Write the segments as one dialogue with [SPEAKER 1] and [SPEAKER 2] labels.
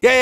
[SPEAKER 1] ஏ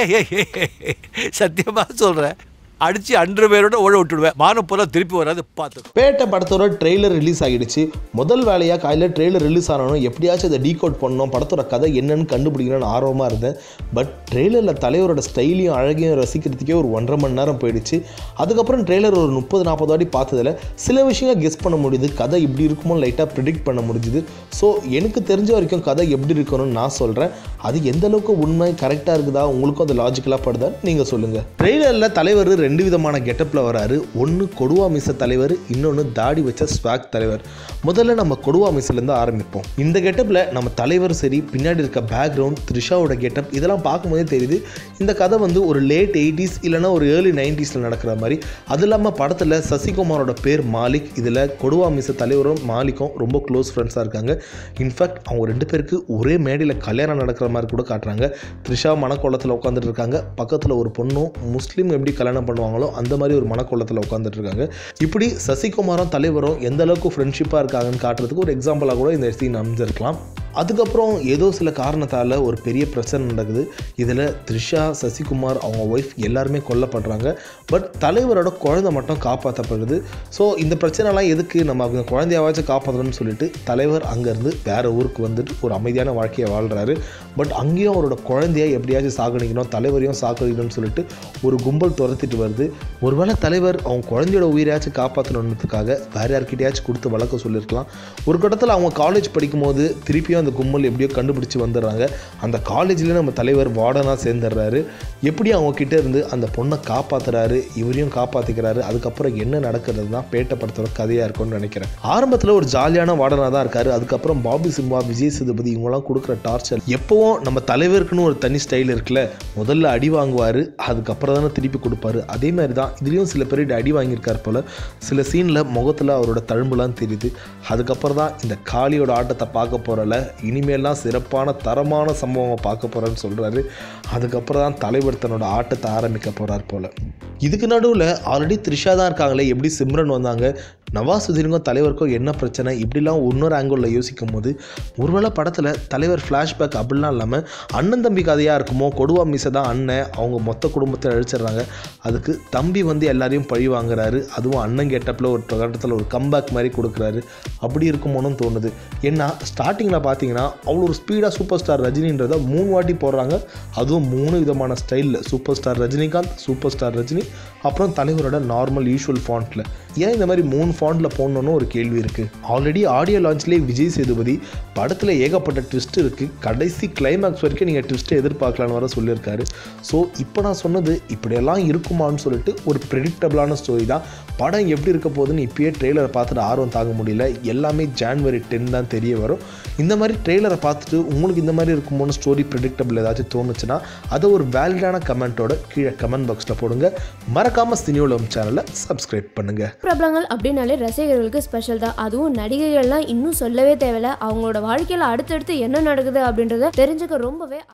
[SPEAKER 1] சத்தியமா சொல்றேன் அடிச்சு அன்று பேரோட ஓட விட்டுடுவேன் மானம் போல திருப்பி வராது பார்த்து
[SPEAKER 2] பேட்டை படத்தோட ட்ரெய்லர் ரிலீஸ் ஆகிடுச்சு முதல் வேலையாக காலையில் ட்ரெய்லர் ரிலீஸ் ஆனாலும் எப்படியாச்சும் அதை டீகோட் பண்ணணும் படத்தோட கதை என்னன்னு கண்டுபிடிக்கணும்னு ஆர்வமாக இருந்தேன் பட் ட்ரெய்லரில் தலைவரோட ஸ்டைலையும் அழகையும் ரசிக்கிறதுக்கே ஒரு ஒன்றரை மணி நேரம் போயிடுச்சு அதுக்கப்புறம் ட்ரெய்லர் ஒரு முப்பது நாற்பது வாட்டி பார்த்ததில் சில விஷயங்கள் கெஸ் பண்ண முடியுது கதை இப்படி இருக்குமோ லைட்டாக ப்ரிடிக்ட் பண்ண முடிஞ்சுது ஸோ எனக்கு தெரிஞ்ச வரைக்கும் கதை எப்படி இருக்கணும்னு நான் சொல்கிறேன் அது எந்த அளவுக்கு உண்மை கரெக்டாக இருக்குதா உங்களுக்கும் அது லாஜிக்கலாக படுதா நீங்கள் சொல்லுங்கள் ட்ரெய்லரில் தலைவர் ரெண்டு விதமான கெட்டப்பில் வராரு ஒன்று கொடுவா மிச தலைவர் இன்னொன்று தாடி வச்ச ஸ்வாக் தலைவர் முதல்ல நம்ம கொடுவா மிஸ்லேருந்து ஆரம்பிப்போம் இந்த கெட்டப்பில் நம்ம தலைவர் சரி பின்னாடி இருக்க பேக்ரவுண்ட் த்ரிஷாவோட கெட்டப் இதெல்லாம் பார்க்கும்போதே தெரியுது இந்த கதை வந்து ஒரு லேட் எயிட்டிஸ் இல்லைனா ஒரு ஏர்லி நைன்டிஸில் நடக்கிற மாதிரி அது இல்லாமல் படத்தில் சசிகுமாரோட பேர் மாலிக் இதில் கொடுவா மிஸ் தலைவரும் மாலிக்கும் ரொம்ப க்ளோஸ் ஃப்ரெண்ட்ஸாக இருக்காங்க இன்ஃபேக்ட் அவங்க ரெண்டு பேருக்கு ஒரே மேடையில் கல்யாணம் நடக்கிற மாதிரி கூட காட்டுறாங்க த்ரிஷா மனக்கோலத்தில் உட்காந்துட்டு இருக்காங்க பக்கத்தில் ஒரு பொண்ணும் முஸ்லீம் எப்படி கல்யாணம் பண்ணுவாங்களோ அந்த மாதிரி ஒரு மனக்கோலத்தில் உட்காந்துட்டு இருக்காங்க இப்படி சசிகுமாரும் தலைவரும் எந்த அளவுக்கு ஃப்ரெண்ட்ஷிப்பாக இருக்காங்கன்னு காட்டுறதுக்கு ஒரு எக்ஸாம்பிளாக கூட இந்த சீன் அமைஞ்சிருக்கலாம் அதுக்கப்புறம் ஏதோ சில காரணத்தால் ஒரு பெரிய பிரச்சனை நடக்குது இதில் த்ரிஷா சசிகுமார் அவங்க ஒய்ஃப் எல்லாருமே கொல்லப்படுறாங்க பட் தலைவரோட குழந்தை மட்டும் காப்பாற்றப்படுது ஸோ இந்த பிரச்சனைலாம் எதுக்கு நம்ம அவங்க குழந்தையாவாச்சும் காப்பாற்றணும்னு சொல்லிட்டு தலைவர் அங்கேருந்து வேறு ஊருக்கு வந்துட்டு ஒரு அமைதியான வாழ்க்கையை வாழ்கிறாரு பட் அங்கேயும் அவரோட குழந்தைய எப்படியாச்சும் சாகடிக்கணும் தலைவரையும் சாகடிக்கணும்னு சொல்லிட்டு ஒரு கும்பல் துரத்திட்டு வருது ஒருவேளை தலைவர் அவங்க குழந்தையோட உயிரையாச்சும் காப்பாற்றணுன்றதுக்காக வேறு யார்கிட்டயாச்சும் கொடுத்து வளர்க்க சொல்லியிருக்கலாம் ஒரு கட்டத்தில் அவங்க காலேஜ் படிக்கும்போது திருப்பியும் அந்த கும்பல் எப்படியோ கண்டுபிடிச்சி வந்துடுறாங்க அந்த காலேஜ்லேயே நம்ம தலைவர் வார்டனாக சேர்ந்துடுறாரு எப்படி அவங்க கிட்ட இருந்து அந்த பொண்ணை காப்பாற்றுறாரு இவரையும் காப்பாற்றிக்கிறாரு அதுக்கப்புறம் என்ன நடக்கிறது தான் பேட்டை படத்தோட கதையாக இருக்கும்னு நினைக்கிறேன் ஆரம்பத்தில் ஒரு ஜாலியான வார்டனாக தான் இருக்காரு அதுக்கப்புறம் பாபி சிம்பா விஜய் சேதுபதி இவங்கெல்லாம் கொடுக்குற டார்ச்சர் எப்போவும் நம்ம தலைவருக்குன்னு ஒரு தனி ஸ்டைல் இருக்குல்ல முதல்ல அடி வாங்குவார் அதுக்கப்புறம் தானே திருப்பி கொடுப்பாரு அதே மாதிரி தான் இதுலேயும் சில பேர் அடி வாங்கியிருக்கார் போல் சில சீனில் முகத்தில் அவரோட தழும்புலாம் தெரியுது அதுக்கப்புறம் தான் இந்த காளியோட ஆட்டத்தை பார்க்க போகிறல இனிமேல்லாம் சிறப்பான தரமான சம்பவம் பார்க்க போகிறேன்னு சொல்கிறாரு அதுக்கப்புறம் தான் தலைவர் தன்னோட ஆட்டத்தை ஆரம்பிக்க போகிறார் போல் இதுக்கு நடுவில் ஆல்ரெடி த்ரிஷா தான் இருக்காங்களே எப்படி சிம்ரன் வந்தாங்க நவாசுதீனுக்கும் தலைவருக்கும் என்ன பிரச்சனை இப்படிலாம் இன்னொரு ஆங்கிளில் யோசிக்கும் போது ஒருவேளை படத்தில் தலைவர் ஃப்ளாஷ்பேக் அப்படிலாம் இல்லாமல் அண்ணன் தம்பி கதையாக இருக்குமோ கொடுவா மீசை தான் அண்ணன் அவங்க மொத்த குடும்பத்தை அழிச்சிடுறாங்க அதுக்கு தம்பி வந்து எல்லாரையும் பழி வாங்குறாரு அதுவும் அண்ணன் கெட்டப்பில் ஒரு கட்டத்தில் ஒரு கம்பேக் மாதிரி கொடுக்குறாரு அப்படி இருக்குமோன்னு தோணுது ஏன்னா ஸ்டார்டிங்கில் பார்த்தீங்கன்னா அவ்வளோ ஒரு ஸ்பீடாக சூப்பர் ஸ்டார் ரஜினின்றதை மூணு வாட்டி போடுறாங்க அதுவும் மூணு விதமான ஸ்டைலில் super star Rajinikanth super star Rajini அப்புறம் தலைவரோட நார்மல் யூஷுவல் ஃபாண்ட்டில் ஏன் இந்த மாதிரி மூணு ஃபாண்ட்டில் போடணுன்னு ஒரு கேள்வி இருக்குது ஆல்ரெடி ஆடியோ லான்ச்லேயே விஜய் சேதுபதி படத்தில் ஏகப்பட்ட ட்விஸ்ட் இருக்குது கடைசி கிளைமேக்ஸ் வரைக்கும் நீங்கள் ட்விஸ்ட்டை எதிர்பார்க்கலான்னு வர சொல்லியிருக்காரு ஸோ இப்போ நான் சொன்னது இப்படியெல்லாம் இருக்குமான்னு சொல்லிட்டு ஒரு ப்ரெடிக்டபிளான ஸ்டோரி தான் படம் எப்படி இருக்க போகுதுன்னு இப்பயே ட்ரெய்லரை பார்த்துட்டு ஆர்வம் தாங்க முடியல எல்லாமே ஜான்வரி டென் தான் தெரிய வரும் இந்த மாதிரி ட்ரெய்லரை பார்த்துட்டு உங்களுக்கு இந்த மாதிரி இருக்குமோன்னு ஸ்டோரி ப்ரெடிக்டபிள் ஏதாச்சும் தோணுச்சுன்னா அதை ஒரு வேலிடான கமெண்ட்டோட கீழே கமெண்ட் பாக்ஸில் போடுங்க மறக்காமல் சினியோலம் சேனலை சப்ஸ்கிரைப் பண்ணுங்கள்
[SPEAKER 3] பிரபலங்கள் அப்படின்னாலே ரசிகர்களுக்கு ஸ்பெஷல் தான் அதுவும் நடிகைகள்லாம் இன்னும் சொல்லவே தேவையில்ல அவங்களோட வாழ்க்கையில அடுத்தடுத்து என்ன நடக்குது அப்படின்றத தெரிஞ்சுக்க ரொம்பவே